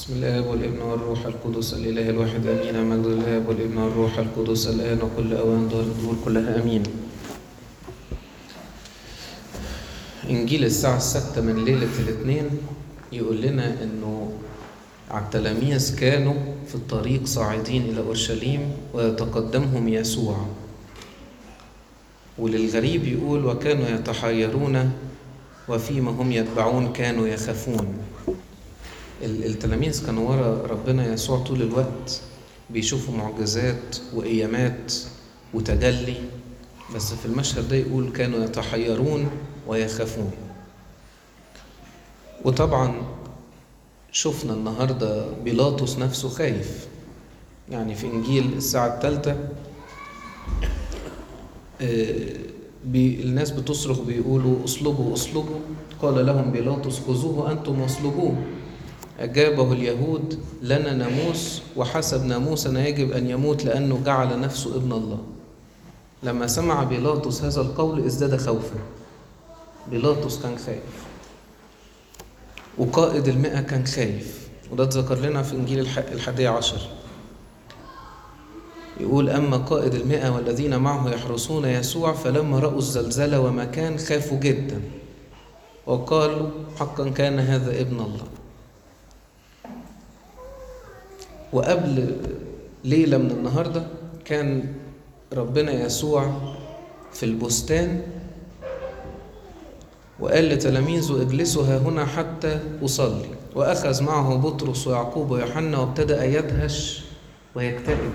بسم الآب والابن والروح القدس الإله الواحد آمين مجد الآب والابن والروح القدس الآن وكل أوان دور الدور كلها آمين إنجيل الساعة السادسة من ليلة الاثنين يقول لنا إنه التلاميذ كانوا في الطريق صاعدين إلى أورشليم ويتقدمهم يسوع وللغريب يقول وكانوا يتحيرون وفيما هم يتبعون كانوا يخافون التلاميذ كانوا ورا ربنا يسوع طول الوقت بيشوفوا معجزات وقيامات وتجلي بس في المشهد ده يقول كانوا يتحيرون ويخافون وطبعا شفنا النهارده بيلاطس نفسه خايف يعني في انجيل الساعه الثالثه بي الناس بتصرخ بيقولوا اصلبوا اصلبوا قال لهم بيلاطس خذوه انتم واصلبوه أجابه اليهود لنا ناموس وحسب ناموسنا يجب أن يموت لأنه جعل نفسه ابن الله لما سمع بيلاطس هذا القول ازداد خوفا بيلاطس كان خايف وقائد المئة كان خايف وده اتذكر لنا في إنجيل الحادية عشر يقول أما قائد المئة والذين معه يحرسون يسوع فلما رأوا الزلزلة وما كان خافوا جدا وقالوا حقا كان هذا ابن الله وقبل ليلة من النهاردة كان ربنا يسوع في البستان وقال لتلاميذه اجلسوا ها هنا حتى أصلي وأخذ معه بطرس ويعقوب ويوحنا وابتدأ يدهش ويكتئب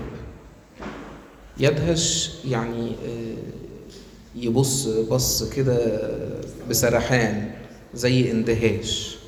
يدهش يعني يبص بص كده بسرحان زي اندهاش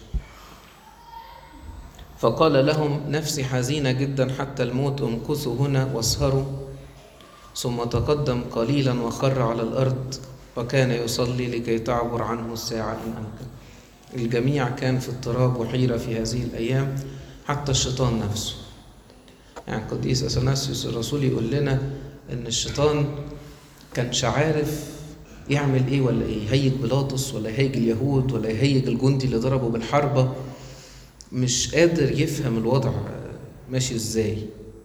فقال لهم نفسي حزينة جدا حتى الموت امكثوا هنا واسهروا ثم تقدم قليلا وخر على الأرض وكان يصلي لكي تعبر عنه الساعة إن أمكن الجميع كان في اضطراب وحيرة في هذه الأيام حتى الشيطان نفسه يعني القديس أثناسيوس الرسول يقول لنا إن الشيطان كانش عارف يعمل إيه ولا إيه يهيج بيلاطس ولا يهيج اليهود ولا يهيج الجندي اللي ضربه بالحربة مش قادر يفهم الوضع ماشي ازاي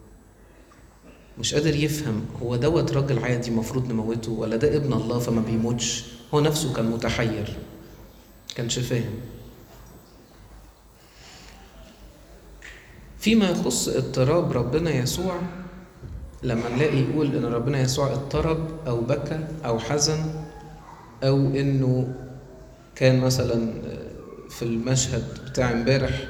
مش قادر يفهم هو دوت راجل عادي المفروض نموته ولا ده ابن الله فما بيموتش هو نفسه كان متحير كانش فاهم فيما يخص اضطراب ربنا يسوع لما نلاقي يقول ان ربنا يسوع اضطرب او بكى او حزن او انه كان مثلا في المشهد بتاع امبارح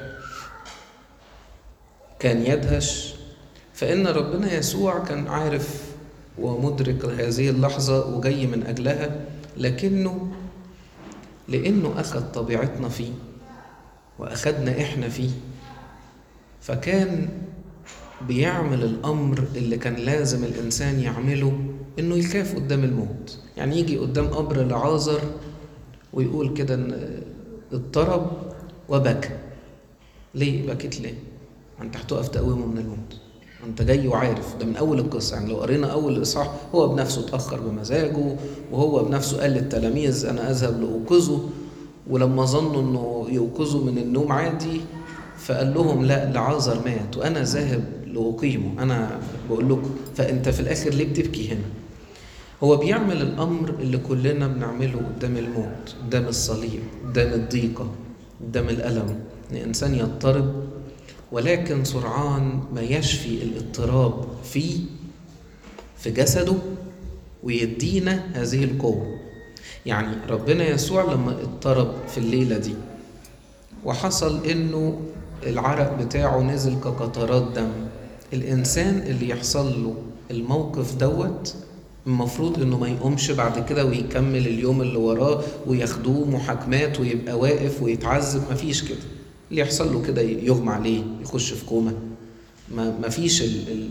كان يدهش فإن ربنا يسوع كان عارف ومدرك هذه اللحظة وجاي من أجلها لكنه لأنه أخذ طبيعتنا فيه وأخذنا إحنا فيه فكان بيعمل الأمر اللي كان لازم الإنسان يعمله إنه يخاف قدام الموت يعني يجي قدام قبر لعازر ويقول كده إن اضطرب وبكى ليه بكيت ليه انت هتقف تقومه من الموت انت جاي وعارف ده من اول القصه يعني لو قرينا اول الاصحاح هو بنفسه اتاخر بمزاجه وهو بنفسه قال للتلاميذ انا اذهب لاوقظه ولما ظنوا انه يوقظوا من النوم عادي فقال لهم لا لعازر مات وانا ذاهب لاقيمه انا بقول لكم فانت في الاخر ليه بتبكي هنا هو بيعمل الأمر اللي كلنا بنعمله قدام الموت قدام الصليب قدام الضيقة قدام الألم إن إنسان يضطرب ولكن سرعان ما يشفي الاضطراب فيه في جسده ويدينا هذه القوة يعني ربنا يسوع لما اضطرب في الليلة دي وحصل إنه العرق بتاعه نزل كقطرات دم الإنسان اللي يحصل له الموقف دوت المفروض انه ما يقومش بعد كده ويكمل اليوم اللي وراه وياخدوه محاكمات ويبقى واقف ويتعذب مفيش كده اللي يحصل له كده يغمى عليه يخش في كوما ما مفيش ال ال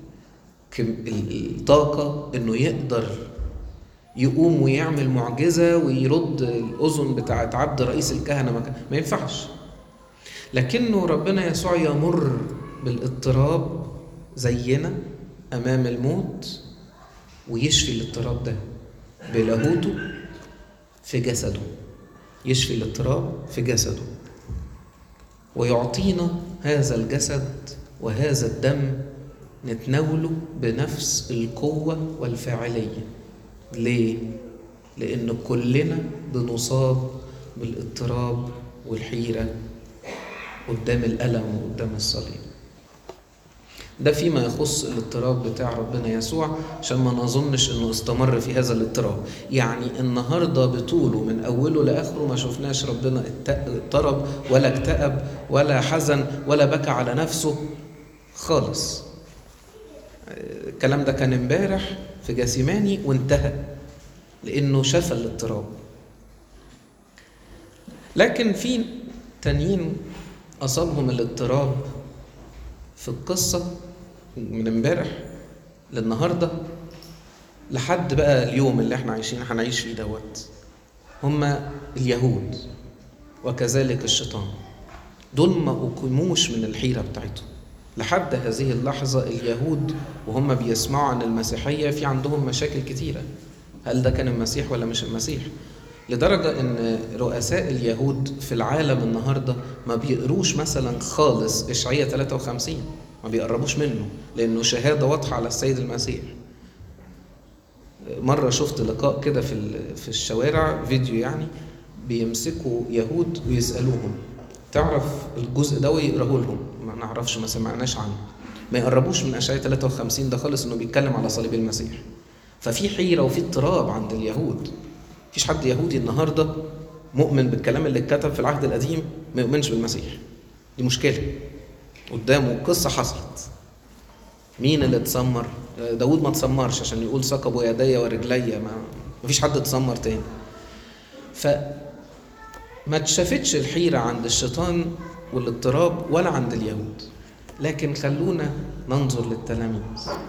الطاقة انه يقدر يقوم ويعمل معجزة ويرد الأذن بتاعت عبد رئيس الكهنة ما, ما ينفعش لكنه ربنا يسوع يمر بالاضطراب زينا أمام الموت ويشفي الاضطراب ده بلاهوته في جسده يشفي الاضطراب في جسده ويعطينا هذا الجسد وهذا الدم نتناوله بنفس القوة والفاعلية ليه؟ لأن كلنا بنصاب بالاضطراب والحيرة قدام الألم وقدام الصليب ده فيما يخص الاضطراب بتاع ربنا يسوع عشان ما نظنش انه استمر في هذا الاضطراب يعني النهارده بطوله من اوله لاخره ما شفناش ربنا اضطرب ولا اكتئب ولا حزن ولا بكى على نفسه خالص الكلام ده كان امبارح في جاسيماني وانتهى لانه شفى الاضطراب لكن في تانيين اصابهم الاضطراب في القصه من امبارح للنهارده لحد بقى اليوم اللي احنا عايشين هنعيش فيه دوت هما اليهود وكذلك الشيطان دول ما أقيموش من الحيرة بتاعتهم لحد هذه اللحظة اليهود وهم بيسمعوا عن المسيحية في عندهم مشاكل كتيرة هل ده كان المسيح ولا مش المسيح لدرجة إن رؤساء اليهود في العالم النهاردة ما بيقروش مثلا خالص إشعية 53 ما بيقربوش منه لأنه شهادة واضحة على السيد المسيح مرة شفت لقاء كده في في الشوارع فيديو يعني بيمسكوا يهود ويسألوهم تعرف الجزء ده ويقراه لهم ما نعرفش ما سمعناش عنه ما يقربوش من اشعياء 53 ده خالص انه بيتكلم على صليب المسيح ففي حيره وفي اضطراب عند اليهود مفيش حد يهودي النهارده مؤمن بالكلام اللي اتكتب في العهد القديم ما يؤمنش بالمسيح دي مشكله قدامه قصه حصلت مين اللي اتسمر داود ما اتسمرش عشان يقول ثقبوا يدي ورجلي ما مفيش حد اتسمر تاني ف ما اتشافتش الحيرة عند الشيطان والاضطراب ولا عند اليهود لكن خلونا ننظر للتلاميذ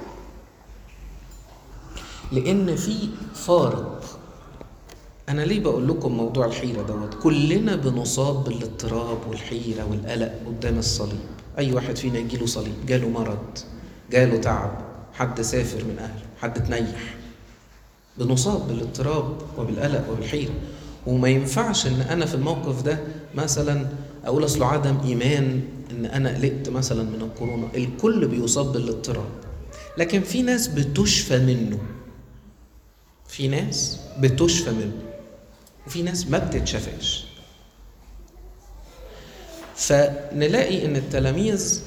لأن في فارق أنا ليه بقول لكم موضوع الحيرة دوت كلنا بنصاب بالاضطراب والحيرة والقلق قدام الصليب أي واحد فينا يجيله صليب جاله مرض جاله تعب حد سافر من أهله حد تنيح بنصاب بالاضطراب وبالقلق وبالحيرة وما ينفعش ان انا في الموقف ده مثلا اقول اصله عدم ايمان ان انا قلقت مثلا من الكورونا الكل بيصاب بالاضطراب لكن في ناس بتشفى منه في ناس بتشفى منه وفي ناس ما بتتشفاش فنلاقي ان التلاميذ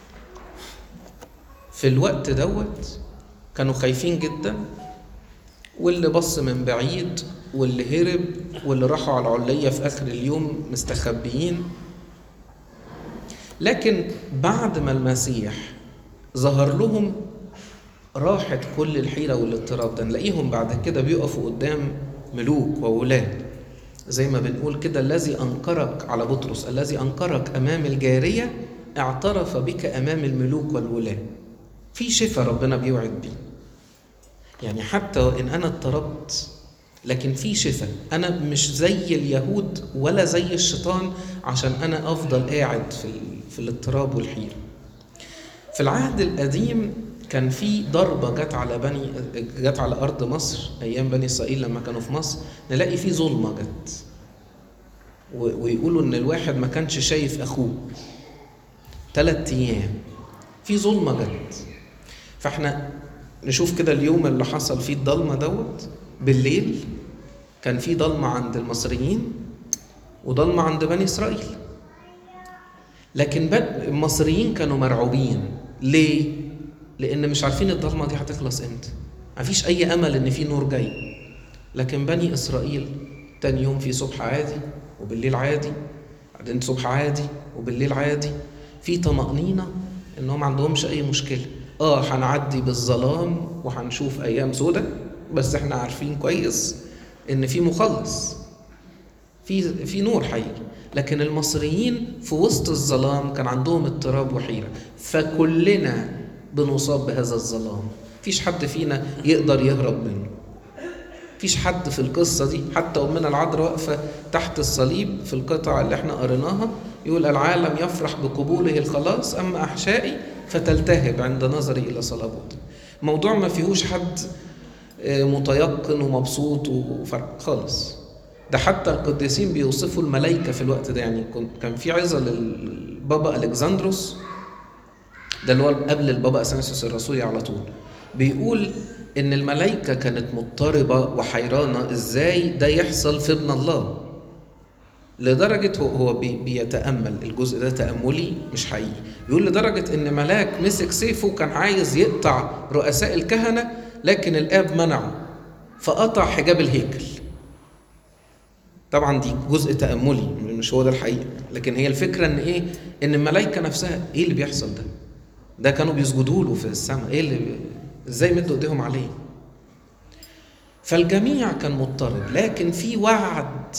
في الوقت دوت كانوا خايفين جدا واللي بص من بعيد واللي هرب واللي راحوا على العلية في آخر اليوم مستخبيين لكن بعد ما المسيح ظهر لهم راحت كل الحيرة والاضطراب ده نلاقيهم بعد كده بيقفوا قدام ملوك وولاد زي ما بنقول كده الذي أنكرك على بطرس الذي أنكرك أمام الجارية اعترف بك أمام الملوك والولاد في شفاء ربنا بيوعد بيه يعني حتى وإن أنا اضطربت لكن في شفاء أنا مش زي اليهود ولا زي الشيطان عشان أنا أفضل قاعد في, في الاضطراب والحيرة في العهد القديم كان في ضربة جت على بني جت على أرض مصر أيام بني إسرائيل لما كانوا في مصر نلاقي في ظلمة جت ويقولوا إن الواحد ما كانش شايف أخوه ثلاث أيام في ظلمة جت فإحنا نشوف كده اليوم اللي حصل فيه الضلمة دوت بالليل كان في ضلمة عند المصريين وضلمة عند بني إسرائيل لكن المصريين كانوا مرعوبين ليه؟ لأن مش عارفين الضلمة دي هتخلص إمتى مفيش أي أمل إن في نور جاي لكن بني إسرائيل تاني يوم في صبح عادي وبالليل عادي بعدين صبح عادي وبالليل عادي في طمأنينة إنهم ما عندهمش أي مشكلة آه هنعدي بالظلام وهنشوف أيام سودة بس إحنا عارفين كويس إن في مخلص في في نور حقيقي لكن المصريين في وسط الظلام كان عندهم اضطراب وحيرة فكلنا بنصاب بهذا الظلام مفيش حد فينا يقدر يهرب منه مفيش حد في القصة دي حتى أمنا العذراء واقفة تحت الصليب في القطع اللي احنا قريناها يقول العالم يفرح بقبوله الخلاص أما أحشائي فتلتهب عند نظري إلى صلابوته الموضوع ما فيهوش حد متيقن ومبسوط وفرق خالص ده حتى القديسين بيوصفوا الملائكة في الوقت ده يعني كان في عظة البابا الكسندروس ده اللي هو قبل البابا اثناسيوس الرسولي على طول بيقول ان الملائكه كانت مضطربه وحيرانه ازاي ده يحصل في ابن الله لدرجة هو هو بي بيتأمل الجزء ده تأملي مش حقيقي بيقول لدرجة إن ملاك مسك سيفه كان عايز يقطع رؤساء الكهنة لكن الآب منعه فقطع حجاب الهيكل طبعا دي جزء تأملي مش هو ده الحقيقة لكن هي الفكرة إن إيه إن الملائكة نفسها إيه اللي بيحصل ده ده كانوا بيسجدوا له في السماء إيه اللي بي... إزاي مدوا إيديهم عليه فالجميع كان مضطرب لكن في وعد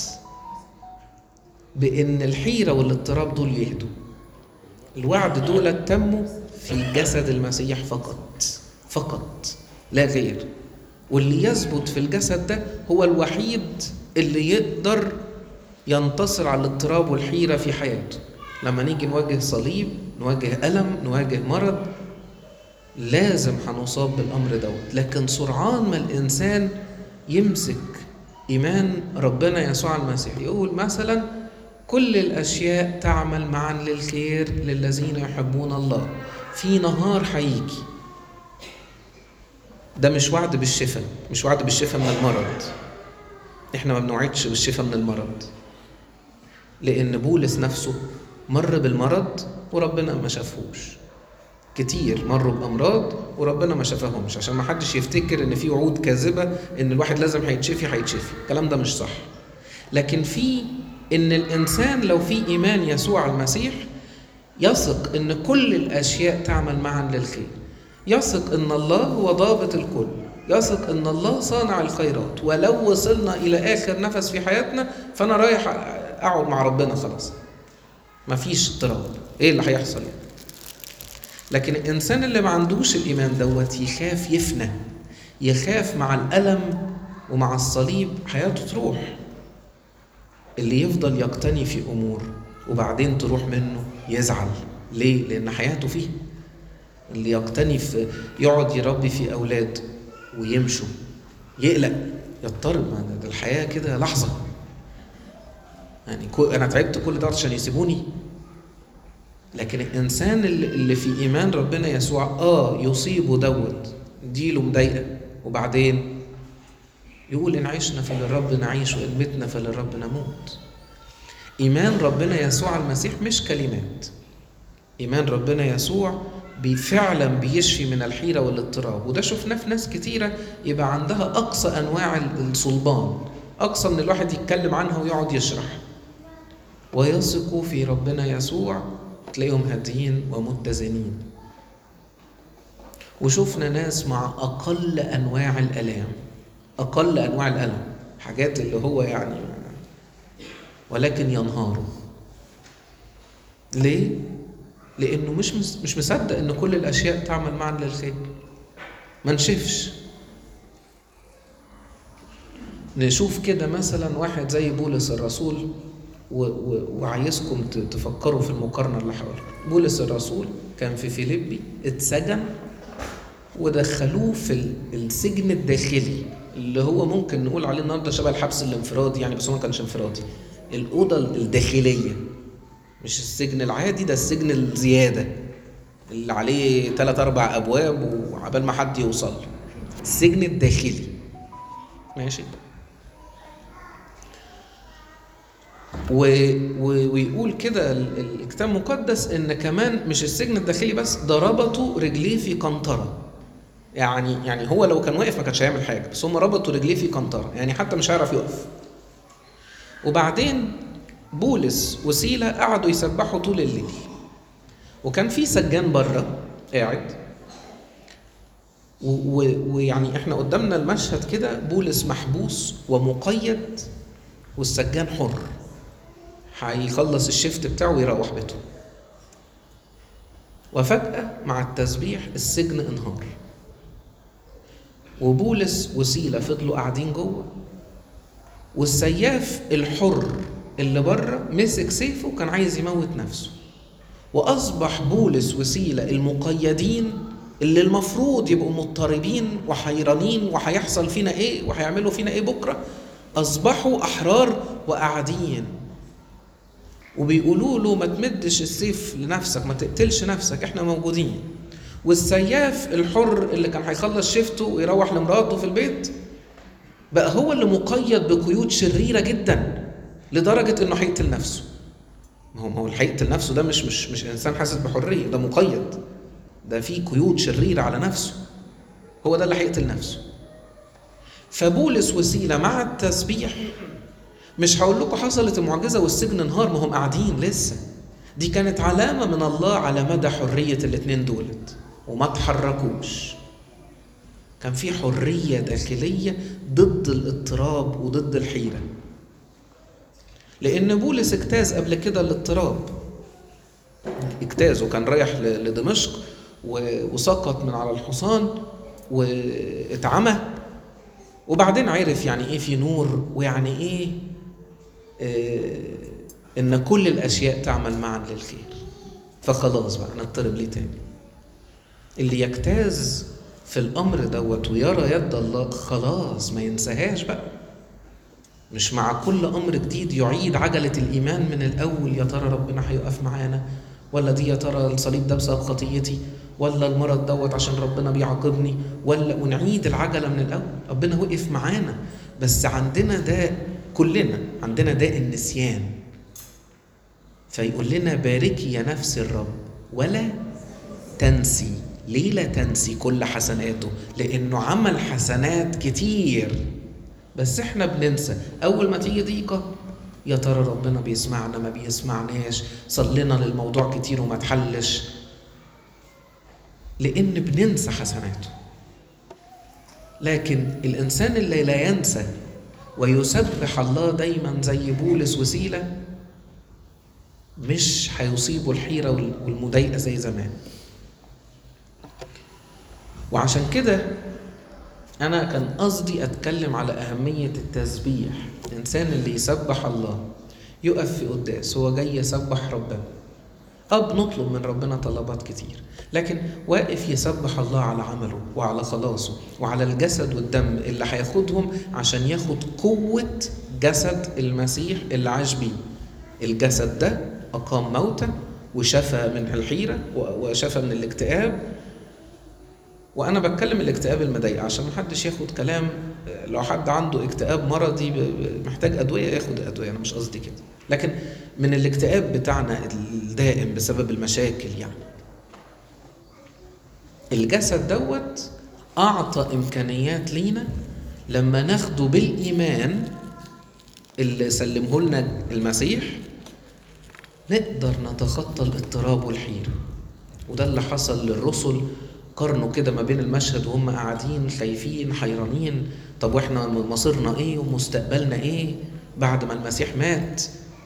بان الحيره والاضطراب دول يهدوا الوعد دول تموا في جسد المسيح فقط فقط لا غير واللي يثبت في الجسد ده هو الوحيد اللي يقدر ينتصر على الاضطراب والحيره في حياته لما نيجي نواجه صليب نواجه الم نواجه مرض لازم هنصاب بالامر دوت لكن سرعان ما الانسان يمسك ايمان ربنا يسوع المسيح يقول مثلا كل الأشياء تعمل معا للخير للذين يحبون الله في نهار هيجي ده مش وعد بالشفاء مش وعد بالشفاء من المرض احنا ما بنوعدش بالشفاء من المرض لأن بولس نفسه مر بالمرض وربنا ما شافهوش كتير مروا بأمراض وربنا ما شافهمش عشان ما حدش يفتكر ان في وعود كاذبة ان الواحد لازم هيتشفي هيتشفي الكلام ده مش صح لكن في ان الانسان لو في ايمان يسوع المسيح يثق ان كل الاشياء تعمل معا للخير يثق ان الله هو ضابط الكل يثق ان الله صانع الخيرات ولو وصلنا الى اخر نفس في حياتنا فانا رايح اقعد مع ربنا خلاص مفيش اضطراب ايه اللي هيحصل يعني لكن الانسان اللي ما عندوش الايمان دوت يخاف يفنى يخاف مع الالم ومع الصليب حياته تروح اللي يفضل يقتني في امور وبعدين تروح منه يزعل ليه لان حياته فيه اللي يقتني في يقعد يربي في اولاد ويمشوا يقلق يضطرب ما ده الحياه كده لحظه يعني انا تعبت كل ده عشان يسيبوني لكن الانسان اللي, اللي في ايمان ربنا يسوع اه يصيبه دوت ديله مضايقه وبعدين يقول إن عشنا فللرب نعيش وإن متنا فللرب نموت إيمان ربنا يسوع المسيح مش كلمات إيمان ربنا يسوع فعلا بيشفي من الحيرة والاضطراب وده شفناه في ناس كتيرة يبقى عندها أقصى أنواع الصلبان أقصى إن الواحد يتكلم عنها ويقعد يشرح ويثقوا في ربنا يسوع تلاقيهم هاديين ومتزنين وشفنا ناس مع أقل أنواع الآلام أقل أنواع الألم حاجات اللي هو يعني ولكن ينهاروا ليه؟ لأنه مش مش مصدق إن كل الأشياء تعمل معا للخير ما نشوفش نشوف كده مثلا واحد زي بولس الرسول و و وعايزكم تفكروا في المقارنة اللي حواليكم بولس الرسول كان في فيليبي اتسجن ودخلوه في السجن الداخلي اللي هو ممكن نقول عليه النهارده شبه الحبس الانفرادي يعني بس هو ما كانش انفرادي الاوضه الداخليه مش السجن العادي ده السجن الزياده اللي عليه ثلاث اربع ابواب وعبال ما حد يوصل السجن الداخلي ماشي و... و... ويقول كده الكتاب المقدس ان كمان مش السجن الداخلي بس ده ربطوا رجليه في قنطره يعني يعني هو لو كان واقف ما كانش هيعمل حاجه بس هم ربطوا رجليه في قنطره يعني حتى مش هيعرف يقف وبعدين بولس وسيلة قعدوا يسبحوا طول الليل وكان في سجان بره قاعد ويعني احنا قدامنا المشهد كده بولس محبوس ومقيد والسجان حر هيخلص الشفت بتاعه ويروح بيته وفجأة مع التسبيح السجن انهار وبولس وسيلة فضلوا قاعدين جوه والسياف الحر اللي بره مسك سيفه وكان عايز يموت نفسه وأصبح بولس وسيلة المقيدين اللي المفروض يبقوا مضطربين وحيرانين وهيحصل فينا ايه وهيعملوا فينا ايه بكره اصبحوا احرار وقاعدين وبيقولوا له ما تمدش السيف لنفسك ما تقتلش نفسك احنا موجودين والسياف الحر اللي كان هيخلص شيفته ويروح لمراته في البيت بقى هو اللي مقيد بقيود شريره جدا لدرجه انه هيقتل نفسه ما هو ما هو اللي هيقتل نفسه ده مش مش مش انسان حاسس بحريه ده مقيد ده في قيود شريره على نفسه هو ده اللي هيقتل نفسه فبولس وسيله مع التسبيح مش هقول لكم حصلت المعجزه والسجن انهار ما هم قاعدين لسه دي كانت علامه من الله على مدى حريه الاتنين دولت وما تحركوش كان في حريه داخليه ضد الاضطراب وضد الحيره لان بولس اجتاز قبل كده الاضطراب اجتاز وكان رايح ل- لدمشق و- وسقط من على الحصان واتعمى وبعدين عرف يعني ايه في نور ويعني ايه آه، ان كل الاشياء تعمل معا للخير فخلاص بقى نضطرب ليه تاني اللي يجتاز في الامر دوت ويرى يد الله خلاص ما ينساهاش بقى مش مع كل امر جديد يعيد عجله الايمان من الاول يا ترى ربنا هيقف معانا ولا دي يا ترى الصليب ده بسبب خطيتي ولا المرض دوت عشان ربنا بيعاقبني ولا ونعيد العجله من الاول ربنا وقف معانا بس عندنا داء كلنا عندنا داء النسيان فيقول لنا باركي يا نفس الرب ولا تنسي ليه لا تنسي كل حسناته لانه عمل حسنات كتير بس احنا بننسى اول ما تيجي ضيقه يا ترى ربنا بيسمعنا ما بيسمعناش صلينا للموضوع كتير وما تحلش لان بننسى حسناته لكن الانسان اللي لا ينسى ويسبح الله دايما زي بولس وسيله مش هيصيبه الحيره والمضايقه زي زمان وعشان كده أنا كان قصدي أتكلم على أهمية التسبيح الإنسان اللي يسبح الله يقف في قداس هو جاي يسبح ربنا أه بنطلب من ربنا طلبات كتير لكن واقف يسبح الله على عمله وعلى خلاصه وعلى الجسد والدم اللي هياخدهم عشان ياخد قوة جسد المسيح اللي عاش بيه الجسد ده أقام موتى وشفى من الحيرة وشفى من الاكتئاب وانا بتكلم الاكتئاب المضايق عشان محدش ياخد كلام لو حد عنده اكتئاب مرضي محتاج ادويه ياخد ادويه انا مش قصدي كده لكن من الاكتئاب بتاعنا الدائم بسبب المشاكل يعني الجسد دوت اعطى امكانيات لينا لما ناخده بالايمان اللي سلمه لنا المسيح نقدر نتخطى الاضطراب والحيره وده اللي حصل للرسل قارنوا كده ما بين المشهد وهم قاعدين خايفين حيرانين طب واحنا مصيرنا ايه ومستقبلنا ايه بعد ما المسيح مات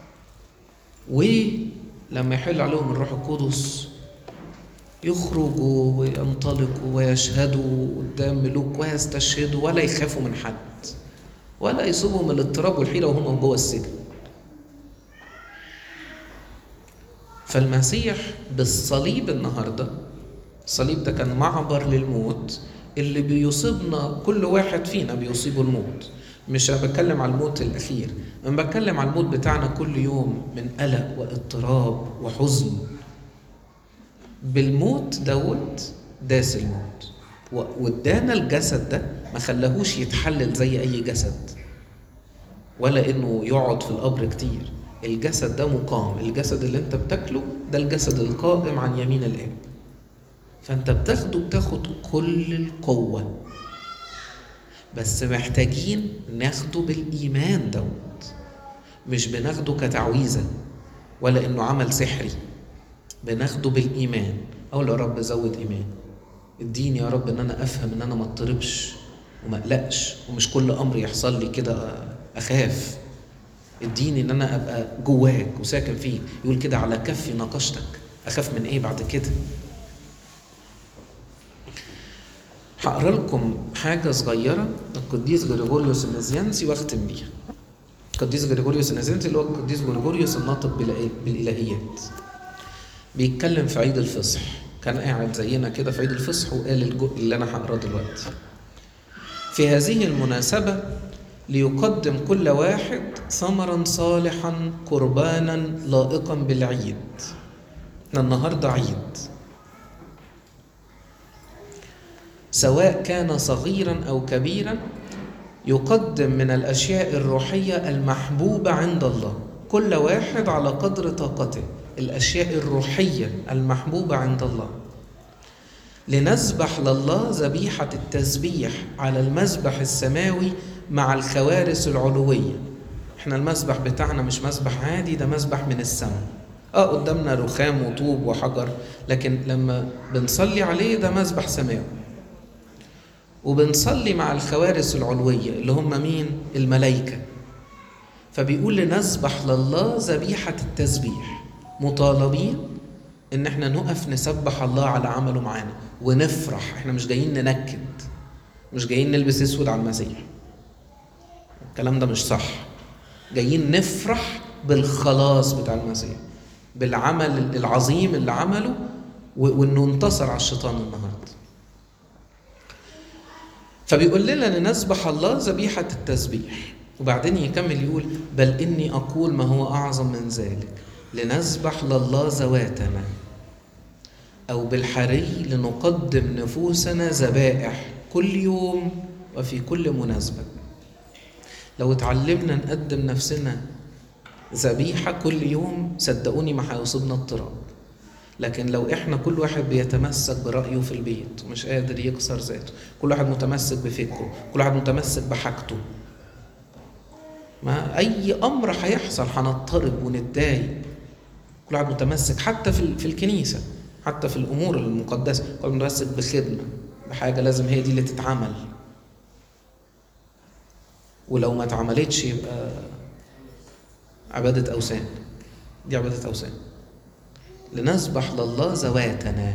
ولما يحل عليهم الروح القدس يخرجوا وينطلقوا ويشهدوا قدام ملوك ويستشهدوا ولا يخافوا من حد ولا يصيبهم الاضطراب والحيرة وهم جوه السجن فالمسيح بالصليب النهارده الصليب ده كان معبر للموت اللي بيصيبنا كل واحد فينا بيصيبه الموت مش انا بتكلم على الموت الاخير انا بتكلم على الموت بتاعنا كل يوم من قلق واضطراب وحزن بالموت دوت داس الموت وادانا الجسد ده ما خلاهوش يتحلل زي اي جسد ولا انه يقعد في القبر كتير الجسد ده مقام الجسد اللي انت بتاكله ده الجسد القائم عن يمين الاب فانت بتاخده بتاخد كل القوة بس محتاجين ناخده بالإيمان دوت مش بناخده كتعويذة ولا إنه عمل سحري بناخده بالإيمان أقول يا رب زود إيمان اديني يا رب إن أنا أفهم إن أنا ما اضطربش وما أقلقش ومش كل أمر يحصل لي كده أخاف اديني إن أنا أبقى جواك وساكن فيك يقول كده على كفي ناقشتك أخاف من إيه بعد كده هقرا لكم حاجة صغيرة القديس غريغوريوس النزيانسي واختم بيها. القديس غريغوريوس النزيانسي اللي هو القديس غريغوريوس الناطق بالإلهيات. بيتكلم في عيد الفصح، كان قاعد زينا كده في عيد الفصح وقال الجزء اللي أنا هقراه دلوقتي. في هذه المناسبة ليقدم كل واحد ثمرا صالحا قربانا لائقا بالعيد احنا النهارده عيد سواء كان صغيرا او كبيرا يقدم من الاشياء الروحيه المحبوبه عند الله كل واحد على قدر طاقته الاشياء الروحيه المحبوبه عند الله لنذبح لله ذبيحه التسبيح على المذبح السماوي مع الكوارث العلويه احنا المذبح بتاعنا مش مذبح عادي ده مذبح من السماء اه قدامنا رخام وطوب وحجر لكن لما بنصلي عليه ده مذبح سماوي وبنصلي مع الكوارث العلوية اللي هم مين؟ الملائكة فبيقول لنذبح لله ذبيحة التسبيح مطالبين ان احنا نقف نسبح الله على عمله معانا ونفرح احنا مش جايين ننكد مش جايين نلبس اسود على المسيح الكلام ده مش صح جايين نفرح بالخلاص بتاع المسيح بالعمل العظيم اللي عمله وانه انتصر على الشيطان النهارده فبيقول لنا لنذبح الله ذبيحة التسبيح وبعدين يكمل يقول بل إني أقول ما هو أعظم من ذلك لنذبح لله ذواتنا أو بالحري لنقدم نفوسنا ذبائح كل يوم وفي كل مناسبة لو اتعلمنا نقدم نفسنا ذبيحة كل يوم صدقوني ما هيصيبنا اضطراب لكن لو احنا كل واحد بيتمسك برأيه في البيت ومش قادر يكسر ذاته كل واحد متمسك بفكره كل واحد متمسك بحاجته ما اي امر هيحصل هنضطرب ونتضايق كل واحد متمسك حتى في في الكنيسه حتى في الامور المقدسه كل واحد متمسك بخدمه بحاجه لازم هي دي اللي تتعمل ولو ما اتعملتش يبقى عباده اوثان دي عباده اوثان لنذبح لله ذواتنا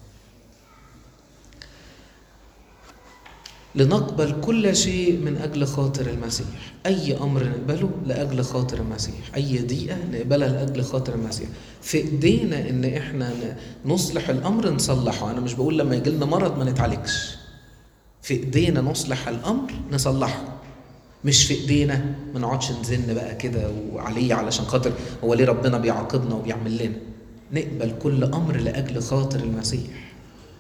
لنقبل كل شيء من أجل خاطر المسيح أي أمر نقبله لأجل خاطر المسيح أي ضيقة نقبلها لأجل خاطر المسيح في إيدينا إن إحنا نصلح الأمر نصلحه أنا مش بقول لما يجي لنا مرض ما نتعالجش في إيدينا نصلح الأمر نصلحه مش في ايدينا ما نقعدش نزن بقى كده وعليه علشان خاطر هو ليه ربنا بيعاقبنا وبيعمل لنا نقبل كل امر لاجل خاطر المسيح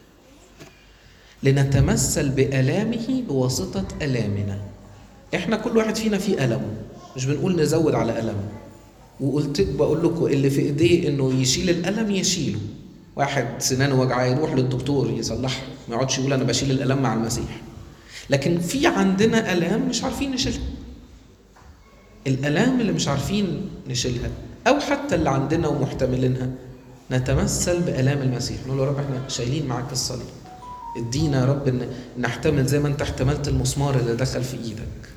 لنتمثل بالامه بواسطه الامنا احنا كل واحد فينا فيه المه مش بنقول نزود على المه وقلت بقول لكم اللي في ايديه انه يشيل الالم يشيله واحد سنانه وجعاه يروح للدكتور يصلحها ما يقعدش يقول انا بشيل الالم مع المسيح لكن في عندنا الام مش عارفين نشيلها الالام اللي مش عارفين نشيلها او حتى اللي عندنا ومحتملينها نتمثل بآلام المسيح نقول له يا رب احنا شايلين معاك الصليب ادينا يا رب ان نحتمل زي ما انت احتملت المسمار اللي دخل في ايدك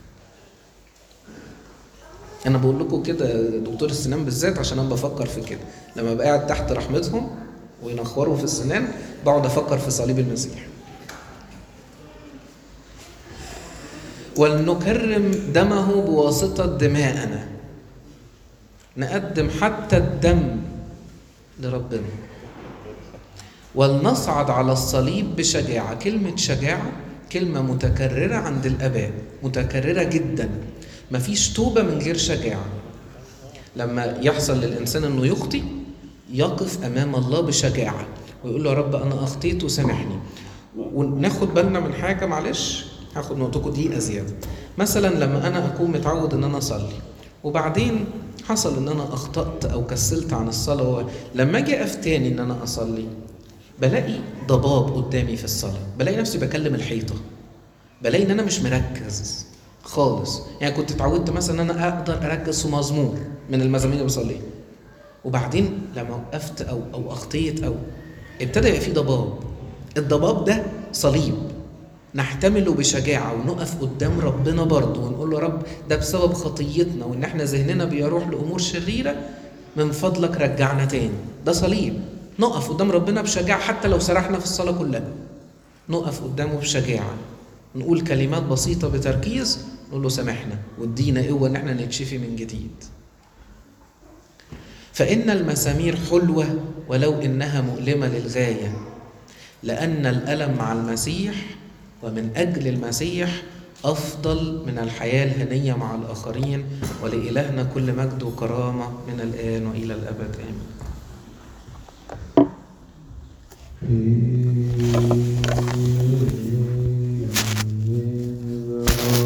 انا بقول لكم كده دكتور السنان بالذات عشان انا بفكر في كده لما ببقى قاعد تحت رحمتهم وينخروا في السنان بقعد افكر في صليب المسيح ولنكرم دمه بواسطة دماءنا نقدم حتى الدم لربنا ولنصعد على الصليب بشجاعة كلمة شجاعة كلمة متكررة عند الآباء متكررة جدا مفيش توبة من غير شجاعة لما يحصل للإنسان إنه يخطي يقف أمام الله بشجاعة ويقول له يا رب أنا أخطيت وسامحني وناخد بالنا من حاجة معلش هاخد نقطتكم دي زيادة مثلا لما أنا أكون متعود إن أنا أصلي وبعدين حصل ان انا اخطات او كسلت عن الصلاه لما اجي اقف تاني ان انا اصلي بلاقي ضباب قدامي في الصلاه بلاقي نفسي بكلم الحيطه بلاقي ان انا مش مركز خالص يعني كنت اتعودت مثلا ان انا اقدر اركز في مزمور من المزامير اللي بصليها وبعدين لما وقفت او او اخطيت او ابتدى يبقى في ضباب الضباب ده صليب نحتمله بشجاعة ونقف قدام ربنا برضه ونقول له رب ده بسبب خطيتنا وإن إحنا ذهننا بيروح لأمور شريرة من فضلك رجعنا تاني ده صليب نقف قدام ربنا بشجاعة حتى لو سرحنا في الصلاة كلها نقف قدامه بشجاعة نقول كلمات بسيطة بتركيز نقول له سامحنا وادينا قوة إن إحنا نتشفي من جديد فإن المسامير حلوة ولو إنها مؤلمة للغاية لأن الألم مع المسيح ومن أجل المسيح أفضل من الحياة الهنية مع الآخرين ولإلهنا كل مجد وكرامة من الآن وإلى الأبد آمين Amen.